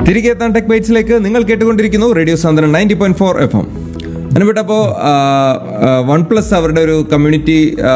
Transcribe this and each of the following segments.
തിരികെ എത്താൻ ടെക് ബൈറ്റ്സിലേക്ക് നിങ്ങൾ കേട്ടുകൊണ്ടിരിക്കുന്നു റേഡിയോ സാന്ദ്രൻ ninety point four F M അനുപെട്ടപ്പോ വൺ പ്ലസ് അവരുടെ ഒരു കമ്മ്യൂണിറ്റി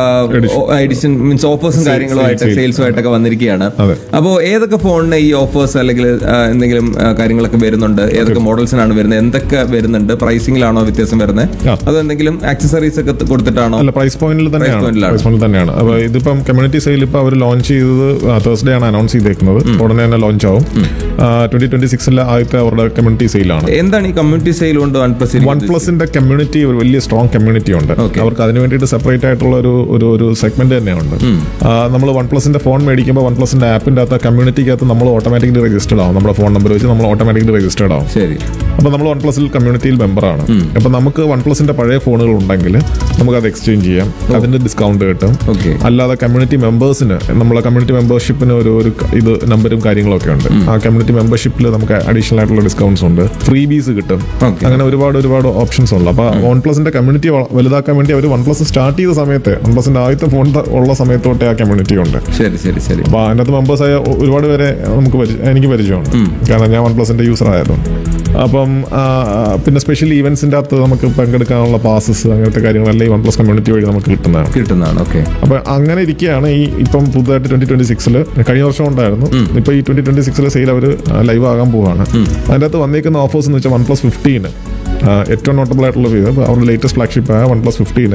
എഡിഷൻ മീൻസ് ഓഫേഴ്സും കാര്യങ്ങളുമായിട്ട് sale. സെയിൽസുമായിട്ടൊക്കെ വന്നിരിക്കുകയാണ് അതെ. അപ്പോൾ ഏതൊക്കെ ഫോണിന് ഈ ഓഫേഴ്സ് അല്ലെങ്കിൽ ആ, എന്തെങ്കിലും ആ, കാര്യങ്ങളൊക്കെ വരുന്നുണ്ട് ഏതൊക്കെ മോഡൽസിനാണ് വരുന്നത് എന്തൊക്കെ വരുന്നുണ്ട് പ്രൈസിംഗിലാണോ വ്യത്യാസം വരുന്നത് ആ. അതോ എന്തെങ്കിലും ആക്സസറീസ് ഒക്കെ ത- കൊടുത്തിട്ടാണോ അല്ല പ്രൈസ് പോയിന്റിൽ തന്നെയാണ് പോയിന്റിലാണ്. പ്രൈസ് പോയിന്റിൽ തന്നെയാണ് അപ്പൊ ഇതിപ്പം കമ്മ്യൂണിറ്റി സെയിൽ ഇപ്പൊ അവർ ലോഞ്ച് ചെയ്തത് തേഴ്സ്ഡേ ആണ് അനൗൺസ് ചെയ്തേക്കുന്നത് ഉടനെ തന്നെ ലോഞ്ച് ആവും ട്വന്റി ട്വന്റി സിക്സിലെ ആദ്യത്തെ അവരുടെ കമ്മ്യൂണിറ്റി സെയിലാണ് എന്താണ് ഈ കമ്മ്യൂണിറ്റി സെയിൽ കൊണ്ട് വൺ പ്ലസ് വൺ പ്ലസിന്റെ കമ്മ്യൂണിറ്റി ഒരു വലിയ സ്ട്രോങ് കമ്മ്യൂണിറ്റി ഉണ്ട് Okay. അവർക്ക് അതിന് വേണ്ടിയിട്ട് സെപ്പറേറ്റ് ആയിട്ടുള്ള ഒരു ഒരു ഒരു സെഗ്മെന്റ് തന്നെയുണ്ട് നമ്മൾ വൺ പ്ലസിന്റെ ഫോൺ മേടിക്കുമ്പോൾ വൺ പ്ലസിന്റെ ആപ്പിന്റെ അകത്ത് കമ്മ്യൂണിറ്റിക്കകത്ത് നമ്മൾ ഓട്ടോമാറ്റിക്കലി രജിസ്റ്റർഡ് ആവും നമ്മുടെ ഫോൺ നമ്പർ വെച്ച് നമ്മൾ ഓട്ടോമാറ്റിക്കലി രജിസ്റ്റർഡ് ആവും ശരി അപ്പൊ നമ്മൾ വൺ പ്ലസിൽ കമ്മ്യൂണിറ്റിയിൽ മെമ്പറാണ് അപ്പൊ നമുക്ക് വൺ പ്ലസിന്റെ പഴയ ഫോണുകൾ ഉണ്ടെങ്കിൽ നമുക്ക് അത് എക്സ്ചേഞ്ച് ചെയ്യാം അതിന്റെ ഡിസ്കൗണ്ട് കിട്ടും ഓക്കെ അല്ലാതെ കമ്മ്യൂണിറ്റി മെമ്പേഴ്സിന് നമ്മളെ കമ്മ്യൂണിറ്റി മെമ്പർഷിപ്പിന് ഒരു ഒരു ക- ഇത് നമ്പരും കാര്യങ്ങളൊക്കെ ഉണ്ട് ആ കമ്മ്യൂണിറ്റി മെമ്പർഷിപ്പിൽ നമുക്ക് അഡീഷണൽ ആയിട്ടുള്ള ഡിസ്കൗണ്ട്സ് ഉണ്ട് ഫ്രീ ബീസ് കിട്ടും Okay. അങ്ങനെ ഒരുപാട് ഒരുപാട് ഓപ്ഷൻസ് ഉണ്ട് അപ്പൊ വൺ പ്ലസിന്റെ കമ്മ്യൂണിറ്റി വലുതാക്കാൻ വേണ്ടി അവർ വൺ പ്ലസ് സ്റ്റാർട്ട് ചെയ്ത സമയത്ത് വൺ പ്ലസിന്റെ ആദ്യത്തെ ഫോൺ ഉള്ള സമയത്ത് തൊട്ടേ ആ കമ്മ്യൂണിറ്റി ഉണ്ട് ശരി ശരി ശരി അപ്പൊ അതിനകത്ത് മെമ്പേഴ്സ് ആയ ഒ- ഒരുപാട് പേരെ നമുക്ക് പരിച- എനിക്ക് പരിചയമാണ് കാരണം ഞാൻ വൺ പ്ലസിന്റെ യൂസർ ആയതുകൊണ്ട് അപ്പം ആ, പിന്നെ സ്പെഷ്യൽ ഈവൻസിന്റെ അകത്ത് നമുക്ക് പങ്കെടുക്കാനുള്ള പാസസ് അങ്ങനത്തെ കാര്യങ്ങളെല്ലാം ഈ വൺ പ്ലസ് കമ്മ്യൂണിറ്റി വഴി നമുക്ക് കിട്ടുന്നതാണ് കിട്ടുന്നതാണ് ഓക്കെ അപ്പൊ അങ്ങനെ ഇരിക്കുകയാണ് ഈ ഇപ്പം പുതുതായിട്ട് ട്വന്റി ട്വന്റി സിക്സിൽ കഴിഞ്ഞ വർഷം ഉണ്ടായിരുന്നു ഇപ്പൊ ഈ ട്വന്റി ട്വന്റി സിക്സിലെ സെയിൽ അവർ ലൈവ് ആകാൻ പോവാണ് അതിന്റെ അകത്ത് വന്നിരിക്കുന്ന ഓഫേഴ്സ് എന്ന് വെച്ചാൽ വൺ പ്ലസ് ഫിഫ്റ്റീന് ഏറ്റവും നോട്ടബിൾ ആയിട്ടുള്ള ഇത് ഇപ്പൊ അവരുടെ ലേറ്റസ്റ്റ് ഫ്ലാഗ്ഷിപ്പ് ആയ one plus fifteen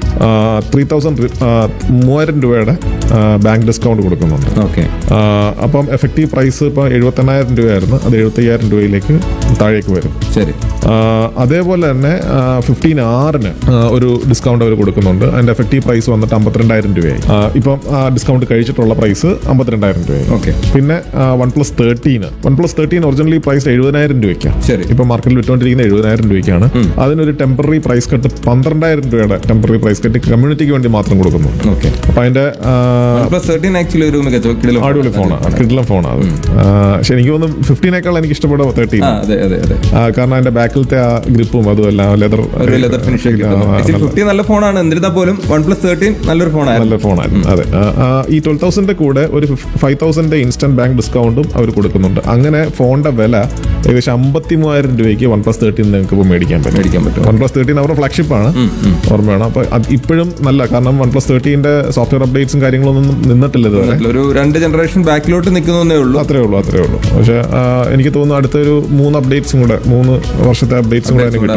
three thousand മൂവായിരം രൂപയുടെ ബാങ്ക് ഡിസ്കൗണ്ട് കൊടുക്കുന്നുണ്ട് ഓക്കെ ആ, അപ്പം എഫക്റ്റീവ് പ്രൈസ് ഇപ്പോൾ എഴുപത്തെണ്ണായിരം രൂപയായിരുന്നു അത് എഴുപത്തയ്യായിരം രൂപയിലേക്ക് താഴേക്ക് വരും ശരി ആ, അതേപോലെ തന്നെ ഫിഫ്റ്റീൻ ആറിന് ഒരു ഡിസ്കൗണ്ട് അവർ കൊടുക്കുന്നുണ്ട് അതിന്റെ എഫക്റ്റീവ് പ്രൈസ് വന്നിട്ട് അമ്പത്തിരണ്ടായിരം രൂപയായി ആ, ഇപ്പം ആ ഡിസ്കൗണ്ട് കഴിച്ചിട്ടുള്ള പ്രൈസ് അമ്പത്തിരണ്ടായിരം രൂപയായി Okay. പിന്നെ one plus thirteen one plus thirteen originally price എഴുപതിനായിരം രൂപയ്ക്കാണ് ശരി. ഇപ്പൊ മാർക്കറ്റിൽ വിറ്റുകൊണ്ടിരിക്കുന്ന എഴുപതിനായിരം രൂപയ്ക്കാണ് അതിനൊരു ടെമ്പററി പ്രൈസ് കട്ട് പന്ത്രണ്ടായിരം രൂപയുടെ ടെമ്പററി പ്രൈസ് കട്ട് കമ്മ്യൂണിറ്റിക്ക് വേണ്ടി മാത്രം കൊടുക്കുന്നുണ്ട് ഓക്കെ അപ്പൊ അതിന്റെ ആ, പ്ലസ് തേർട്ടീൻ ആക്ച്വലി ഒരു മികച്ച കിടിലം അടിപൊളി ഫോണാണ് കിഡിലം ഫോണാണ് അത് ആ, പക്ഷെ എനിക്ക് തോന്നുന്നു ഫിഫ്റ്റീനേക്കാൾ എനിക്ക് ഇഷ്ടപ്പെടുക തേർട്ടീൻ ആ അതെ അതെ അതെ കാരണം അതിന്റെ ബാക്കിലത്തെ ആ ഗ്രിപ്പും അതുമല്ല ലെതർ ഒരു ലെതർ ഫിനിഷ് ഫിഫ്റ്റി നല്ല ഫോണാണ് എന്നിരുന്നാൽ പോലും വൺ പ്ലസ് തേർട്ടീൻ നല്ലൊരു ഫോണായിരുന്നു നല്ല ഫോണായിരുന്നു അതെ ആ, ആ, ഈ ട്വൽവ് തൗസൻഡിന്റെ കൂടെ ഒരു ഫൈവ് തൗസൻഡ് ഇൻസ്റ്റന്റ് ബാങ്ക് ഡിസ്കൗണ്ടും അവർ കൊടുക്കുന്നുണ്ട് അങ്ങനെ ഫോണിന്റെ വില ഏകദേശം അമ്പത്തി മൂവായിരം രൂപയ്ക്ക് വൺ പ്ലസ് തേർട്ടീൻ നിങ്ങൾക്ക് ഇപ്പോൾ മേടിക്കാൻ പറ്റും മേടിക്കാൻ പറ്റും വൺ പ്ലസ് തേർട്ടീൻ അവരുടെ ഫ്ലാഗ്ഷിപ്പ് ആണ് ഓർമ്മയാണ് അപ്പൊ അത് ഇപ്പോഴും നല്ല കാരണം വൺ പ്ലസ് തേർട്ടീന്റെ സോഫ്റ്റ്വെയർ അപ്ഡേറ്റ്സും കാര്യങ്ങളൊന്നും നിന്നിട്ടില്ല ഇതുവരെ ഒരു രണ്ട് ജനറേഷൻ ബാക്കിലോട്ട് നിൽക്കുന്നേ ഉള്ളൂ അത്രേ ഉള്ളൂ അത്രേ ഉള്ളൂ പക്ഷെ ആ, എനിക്ക് തോന്നുന്നു അടുത്തൊരു മൂന്ന് അപ്ഡേറ്റ്സും കൂടെ മൂന്ന് വർഷത്തെ അപ്ഡേറ്റ്സും കൂടെ അതിന് കിട്ടും